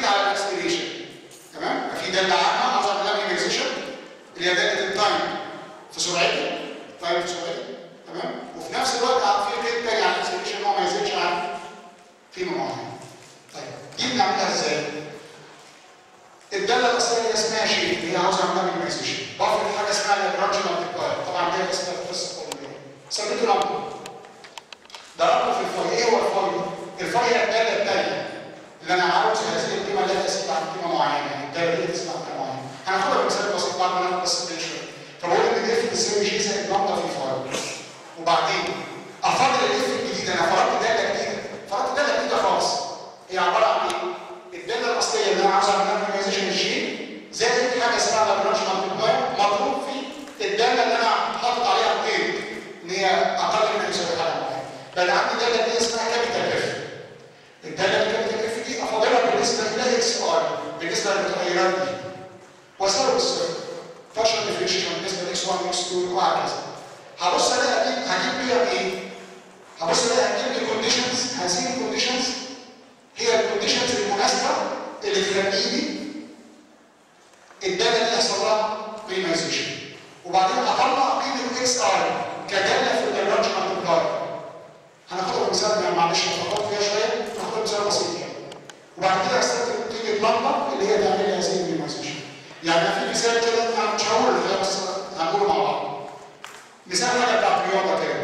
على الاكسلريشن تمام في داله عامه عاوز اعمل لها ميموريزيشن اللي هي داله التايم في سرعته تايم في سرعته تمام وفي نفس الوقت في قيد تاني على الاكسلريشن هو ما يزيدش عن قيمه معينه طيب دي بنعملها ازاي؟ الداله الاصليه اللي اسمها شيء اللي هي عاوز اعملها ميموريزيشن بفرض حاجه اسمها الرانج مالتيبلاير طبعا دي اسمها قصه كل سميته رقم ضربته في الفاي ايه هو الفاي الفاي هي الداله الثانيه اللي انا عاوز هذه القيمه لا تزيد عن قيمه معينه يعني الداله دي تزيد عن قيمه معينه هناخدها بمثال بسيط بعد ما ناخد بس شويه فبقول ان الاف بتساوي جي زائد لامدا في فاي وبعدين افضل الاف الجديده انا فرضت داله جديده فرضت داله جديده خالص هي عباره عن ايه؟ الداله الاصليه اللي انا عاوز اعملها ميموريزيشن الجي زائد حاجه اسمها لاجرانج مالتيبلاير مضروب في الداله اللي انا حاطط عليها قيد ان هي اقل من يساوي حاجه معينه بل عندي داله دي اسمها كابيتال اف الداله الكابيتال اف دي افضلها بالنسبه الى اكس ار بالنسبه للمتغيرات دي واساوي الصفر فاشل ديفرنشيشن بالنسبه لاكس 1 واكس 2 وهكذا هبص الاقي اجيب هجيب بيها ايه؟ هبص الاقي هجيب لي كونديشنز هذه الكونديشنز هي الكونديشنز المناسبه اللي تخليني الداله دي يحصل لها ميمايزيشن وبعدين اطلع قيمه اكس ار كداله في اللاجرانج مالتيبلاير هناخدها مثال يعني معلش هنفكر فيها شويه هناخدها مثال بسيط يعني وبعد كده استخدم قيمه لمبه اللي هي تعمل لي هذه الميمايزيشن يعني في مثال كده انا مش هقول الحقيقه بس هنقوله مع بعض مثال حاجه بتاعت رياضه كده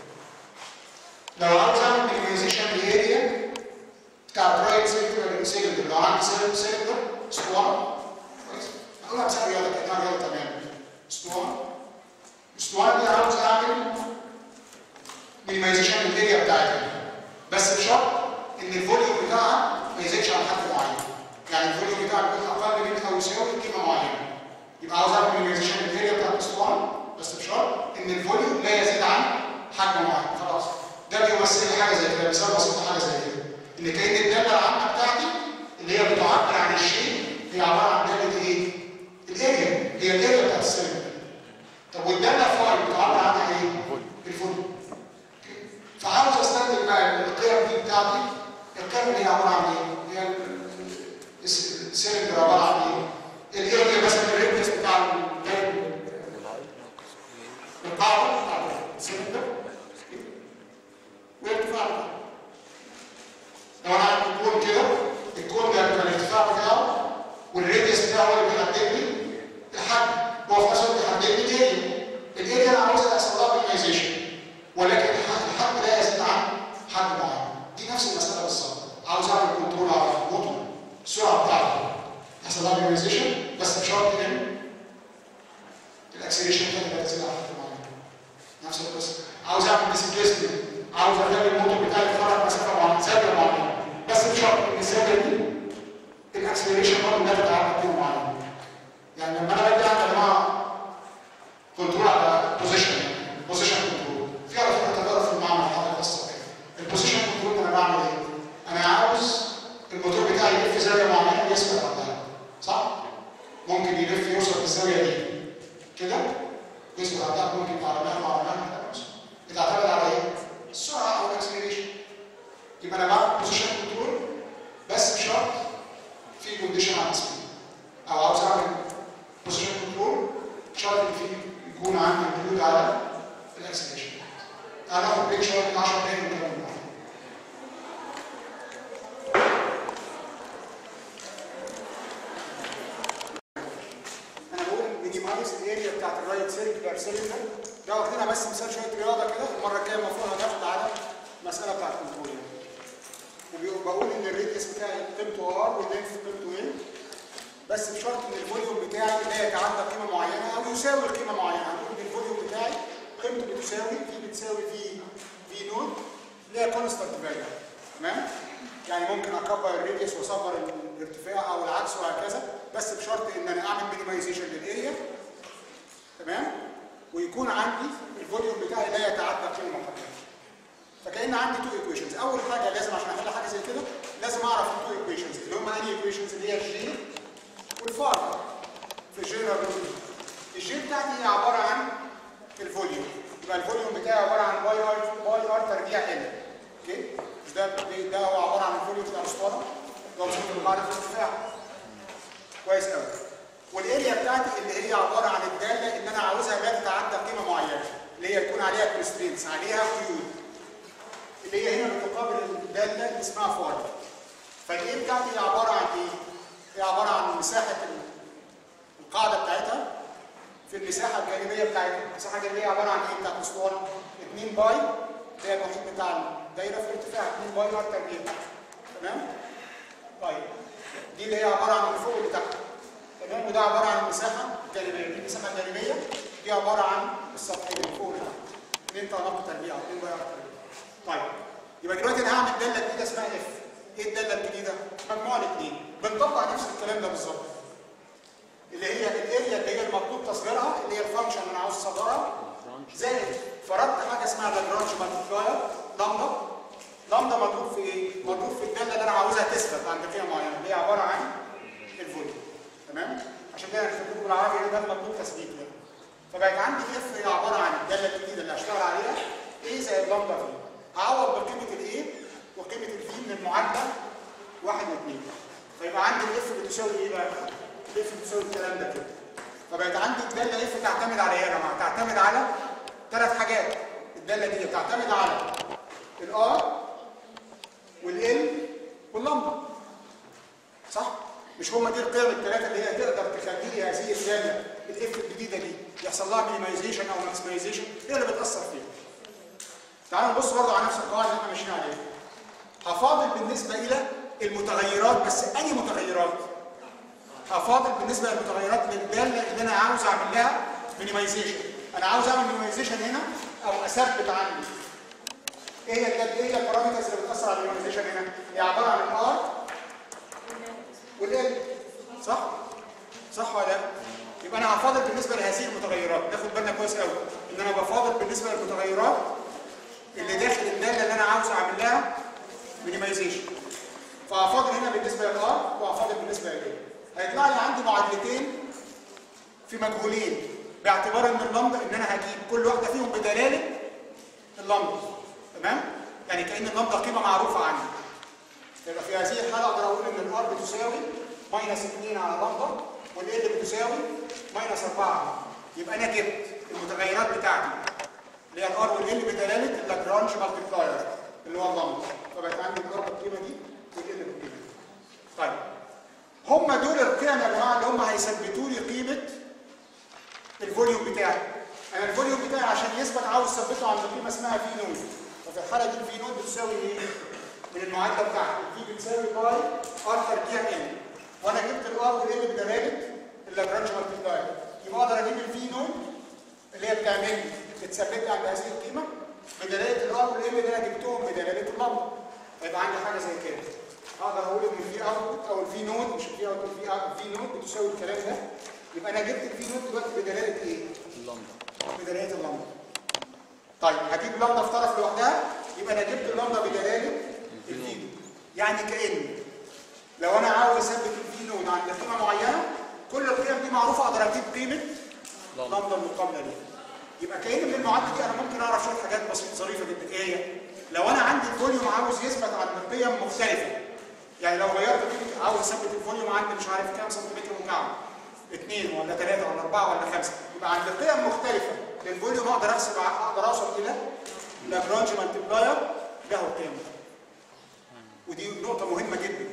لو عاوز اعمل ميمايزيشن لاريا بتاع برايت سيلندر سيلندر لو عندي سيلندر اسطوانه كويس هقولها مثال رياضه كانها رياضه تمام اسطوانه الاسطوانه دي عاوز اعمل مينيمايزيشن للاريا بتاعتها بس بشرط ان الفوليوم بتاعها ما يزيدش عن حد معين يعني الفوليوم بتاعها يكون اقل من او يساوي قيمه معينه يبقى عاوز اعمل مينيمايزيشن للاريا بتاعت الاسطوانه بس بشرط ان الفوليوم لا يزيد عن حجم معين خلاص ده بيمثل لي حاجه زي كده مثال بسيط حاجه زي كده ان كان الداله العامه بتاعتي اللي هي بتعبر عن الشيء هي عباره عن داله ايه؟ الاريا هي الاريا بتاعت السيلندر طب والداله فاي بتعبر عنها ايه؟ الفوليوم فعاوز استخدم بقى القيم دي بتاعتي القيم اللي هي عباره عن ايه؟ هي السيلندر عباره عن ايه؟ الاريا مثلا الريديوس بتاع القاعده بتاع السيلندر والارتفاع بتاعه لو انا عندي كون كده الكون ده بيبقى الارتفاع بتاعه والريديوس بتاعه هو اللي بيحدد لي الحجم هو في نفس الوقت بيحدد لي الاريا الاريا انا عاوز يحصل لها مينيمايزيشن ولكن الحد لا يزيد عن حد معين دي نفس المساله بالظبط عاوز اعمل كنترول على الموتور السرعه بتاعته يحصل لها مينيمايزيشن بس بشرط ان الاكسلريشن بتاعتي لا تزيد عن حد معين نفس القصه عاوز اعمل ديسبليسمنت عاوز اخلي الموتور بتاعي يتحرك مسافه معينه زاويه معينه بس بشرط ان الزاويه دي الاكسلريشن برضه لا تتعدى قيمه معينه يعني لما انا باجي اعمل يا جماعه كنترول على بوزيشن بوزيشن كنترول في على فكره تجارب في المعمل حاجه خاصه كده البوزيشن كنترول انا بعمل ايه؟ انا عاوز الموتور بتاعي يلف زاويه معينه يثبت عندها صح؟ ممكن يلف يوصل للزاويه دي كده يثبت عندها ممكن على مهما على مهما بتعتمد على ايه؟ السرعه او الاكسلريشن يبقى انا بعمل بوزيشن كنترول بس بشرط في كونديشن على السبيد او عاوز اعمل بوزيشن كنترول شرط ان في يكون عندي انكلود على الاكسلريشن هناخد بريك شويه من 10 دقايق ونكمل انا بقول مينيمايز الاريا بتاعت الرايت سيركلر سيلندر ده واخدينها بس مثال شويه رياضه كده المره الجايه المفروض هناخد على المساله بتاعت الكنترول وبقول ان الريديوس بتاعي قيمته ار واللينث قيمته ايه بس بشرط ان الفوليوم بتاعي لا يتعدى قيمه معينه او يساوي قيمه معينه هنقول ان الفوليوم بتاعي قيمته بتساوي في بتساوي في في نود اللي هي كونستانت فاليو تمام يعني ممكن اكبر الريديوس واصغر الارتفاع او العكس وهكذا بس بشرط ان انا اعمل مينيمايزيشن للاريا تمام ويكون عندي الفوليوم بتاعي لا يتعدى قيمه محدده فكان عندي تو ايكويشنز اول حاجه لازم عشان احل حاجه زي كده لازم اعرف التو ايكويشنز اللي هم انهي ايكويشنز اللي هي الجي والفار في الجنرال رول الجي بتاعتي هي عباره عن الفوليوم يبقى الفوليوم بتاعي عباره عن باي ار باي ار تربيع ال اوكي مش ده ده هو عباره عن الفوليوم بتاع الاسطوانه ده مش القاعده في الارتفاع كويس قوي والاريا بتاعتي اللي هي عباره عن الداله ان انا عاوزها لا تتعدى قيمه معينه اللي هي يكون عليها كونسترينتس عليها قيود اللي هي هنا بتقابل الداله اللي اسمها فاي فالايه بتاعتي هي عباره عن ايه؟ هي عباره عن مساحه القاعده بتاعتها في المساحه الجانبيه بتاعتها، المساحه الجانبيه عباره عن ايه بتاعت اسطوانه؟ 2 باي اللي هي المحيط بتاع الدايره في الارتفاع 2 باي ار تربيع تمام؟ طيب دي اللي هي عباره عن الفوق بتاعها تمام وده عباره عن المساحه الجانبيه دي المساحه الجانبيه دي عباره عن السطحين اللي فوق ده 2 تناقض تربيع 2 باي ار تربيع طيب يبقى دلوقتي انا هعمل داله جديده اسمها اف ايه الداله الجديده؟ مجموعه الاثنين بنطبق نفس الكلام ده بالظبط اللي هي الاريا اللي هي المطلوب تصغيرها اللي هي الفانكشن اللي انا عاوز اصغرها زائد فرضت حاجه اسمها لاجرانج مالتيبلاير لامدا لامدا مضروب في ايه؟ مضروب في الداله اللي انا عاوزها تثبت عند قيمه معينه اللي هي عباره عن الفوليوم تمام؟ عشان كده انا كتبت بالعربي ده المطلوب تثبيت ده فبقت عندي اف هي عباره عن الداله الجديده اللي هشتغل عليها ايه زائد لامدا في هعوض بقيمه الايه وقيمه الفي من المعادله واحد واثنين فيبقى عندي الاف بتساوي ايه بقى؟ الاف بتساوي الكلام ده كده فبقت عندي الداله اف تعتمد على ايه يا جماعه؟ تعتمد على ثلاث حاجات الداله دي بتعتمد على الار والال واللمبه صح؟ مش هما دي القيم الثلاثه اللي هي تقدر تخلي لي هذه الداله الاف الجديده دي يحصل لها مينيمايزيشن او ماكسمايزيشن هي اللي بتاثر فيها. تعالوا نبص برضه على نفس القواعد اللي احنا ماشيين عليها. هفاضل بالنسبه الى المتغيرات بس اي متغيرات؟ هفاضل بالنسبه للمتغيرات للداله اللي انا عاوز اعمل لها مينيمايزيشن. انا عاوز اعمل مينيمايزيشن هنا او اثبت عندي. ايه هي الداله ايه هي البارامترز اللي بتاثر على المينيمايزيشن هنا؟ هي عباره عن الار والال صح؟ صح ولا لا؟ يبقى انا هفاضل بالنسبه لهذه المتغيرات، ناخد بالنا كويس قوي ان انا بفاضل بالنسبه للمتغيرات اللي داخل الداله اللي انا عاوز اعمل لها مينيمايزيشن. فهفاضل هنا بالنسبه للار وهفاضل بالنسبه لل هيطلع لي عندي معادلتين في مجهولين باعتبار ان اللمبه ان انا هجيب كل واحده فيهم بدلاله اللمبه تمام؟ يعني كان اللمبه قيمه معروفه عندي. يبقى في هذه الحاله اقدر اقول ان الار بتساوي ماينس 2 على لمبه والال بتساوي ماينس 4 يبقى انا جبت المتغيرات بتاعتي اللي هي الار والال بدلاله اللاجرانج مالتيبلاير اللي هو اللمبه فبقت عندي الار بالقيمه دي والال بالقيمه دي. طيب هم دول القيم يا جماعه اللي هم هيثبتوا لي قيمه الفوليوم بتاعي. انا الفوليوم بتاعي عشان يثبت عاوز اثبته عند قيمه اسمها في نود. ففي الحاله دي الفي نود بتساوي ايه؟ من المعادله بتاعتي الفي بتساوي باي ار تربيع ان وانا جبت الار والال بدلاله اللاجرانج مالتيبلاير يبقى اقدر اجيب الفي نود اللي هي بتعمل لي بتثبت لي عند هذه القيمه بدلاله الار والال اللي انا جبتهم بدلاله اللمبه فيبقى عندي حاجه زي كده اقدر اقول ان الفي اوتبوت او الفي نود مش الفي اوتبوت الفي الفي نود بتساوي الكلام ده يبقى انا جبت الفي نود دلوقتي بدلاله ايه؟ اللمبه بدلاله اللمبه طيب هجيب لمبه في طرف لوحدها يبقى انا جبت اللمبه بدلاله الفي نود يعني كان لو انا عاوز اثبت الفي نود عند قيمه معينه كل القيم دي معروفه اقدر اجيب قيمه لمبه لمبه المقابله دي يبقى كان من المعادله دي انا ممكن اعرف شويه حاجات بسيطه ظريفه جدا ايه هي؟ لو انا عندي الفوليوم عاوز يثبت عند قيم مختلفه يعني لو غيرت قيمه عاوز اثبت الفوليوم عندي مش عارف كام سنتيمتر مكعب اثنين ولا ثلاثه ولا اربعه ولا خمسه يبقى عند قيم مختلفه للفوليوم اقدر احسب اقدر اوصل الى لاجرانج مالتيبلاير له القيم دي. ودي نقطه مهمه جدا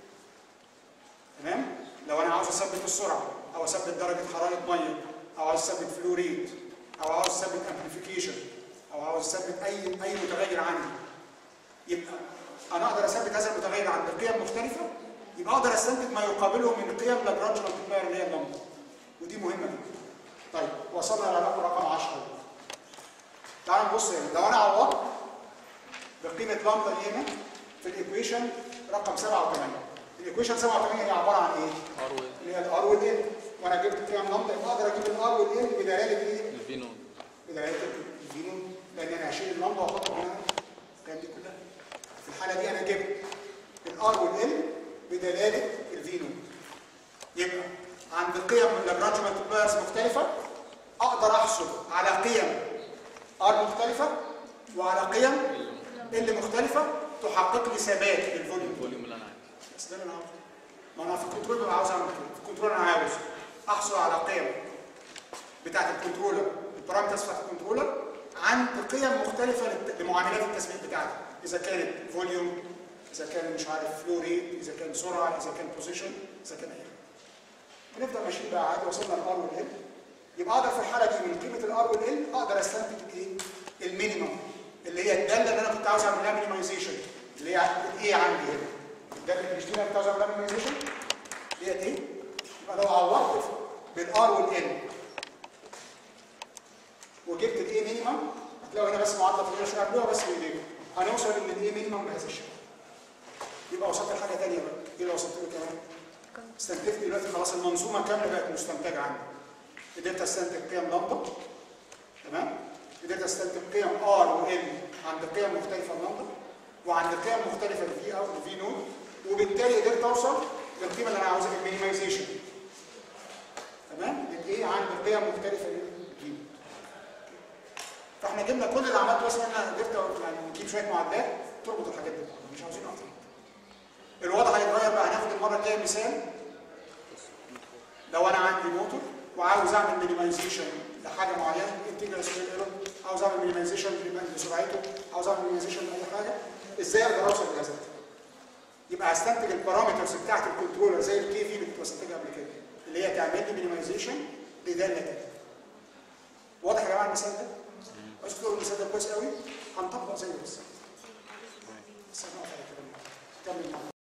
تمام لو انا عاوز اثبت السرعه او اثبت درجه حراره ميه او عاوز اثبت فلو ريت او عاوز اثبت امبليفيكيشن او عاوز اثبت اي اي متغير عندي يبقى انا اقدر اثبت هذا المتغير عند قيم مختلفه يبقى اقدر استنتج ما يقابله من قيم لاجرانج مالتيبلاير اللي هي اللمبه ودي مهمه جدا طيب وصلنا لرقم رقم 10 تعال نبص هنا لو انا عوضت بقيمه لامدا دي هنا في الايكويشن رقم 7 و8 الايكويشن 7 و8 هي عباره عن ايه؟ ار وال اللي هي الار والال وانا جبت قيم لامدا يبقى اقدر اجيب الار والال بدلاله ايه؟ الفي نود بدلاله الفينون لان انا هشيل اللامدا واحط هنا القيم دي كلها في الحاله دي انا جبت الار والال بدلاله الفينون يبقى عند قيم لاجرانج مالتيبلايرز مختلفه اقدر احصل على قيم ار مختلفه وعلى قيم ال مختلفه تحقق لي ثبات للفوليوم الفوليوم اللي انا عايزه بس ده اللي انا عاوزه ما انا في الكنترول ببقى عاوز اعمل كده في الكنترول انا عاوز احصل على قيم بتاعت الكنترولر البارامترز بتاعت الكنترولر عند قيم مختلفه للت- لمعاملات التثبيت بتاعتي اذا كانت فوليوم اذا كان مش عارف فلو ريت اذا كان سرعه اذا كان بوزيشن اذا كان اي حاجه ونفضل ماشيين بقى عادي وصلنا الار والال يبقى اقدر في الحاله دي من قيمه الار والال اقدر استنتج ايه المينيمم اللي هي الداله اللي انا كنت عاوز اعمل لها مينيمايزيشن اللي هي ايه عندي هنا الداله اللي مش دي اللي انا كنت عاوز اعمل لها مينيمايزيشن ديت ايه يبقى لو عوضت بالار والال وجبت الاي مينيمم هتلاقوا هنا بس معادله طويله شويه قبلها بس بايديكم هنوصل ان الاي مينيمم بهذا الشكل يبقى وصلت لحاجه ثانيه بقى ايه اللي وصلت له كمان استنتجت دلوقتي خلاص المنظومه كامله بقت مستنتجه عندي قدرت استنتج قيم لامدا تمام قدرت استنتج قيم ار وال عند قيم مختلفه لامدا وعند قيم مختلفه لفي او لفي نود وبالتالي قدرت اوصل للقيمه اللي انا عاوزها في المينيمايزيشن تمام الايه عند قيم مختلفه للفي نود فاحنا جبنا كل اللي عملته بس ان انا قدرت يعني نجيب شويه معادلات تربط الحاجات دي ببعض مش عاوزين اكتر الوضع هيتغير بقى هناخد المره الجايه مثال لو انا عندي موتور وعاوز اعمل مينيمايزيشن لحاجه معينه انتجرال سكوير ايرور عاوز اعمل مينيمايزيشن لسرعته عاوز اعمل مينيمايزيشن لاي حاجه ازاي اقدر اوصل لهذا يبقى هستنتج البارامترز بتاعت الكنترولر زي الكي في اللي كنت بستنتجها قبل كده اللي هي تعمل لي مينيمايزيشن لداله كده واضح يا جماعه المثال ده؟ عايز تقولوا المثال ده كويس قوي هنطبق زيه بالظبط بس هنقف على كده كمل معانا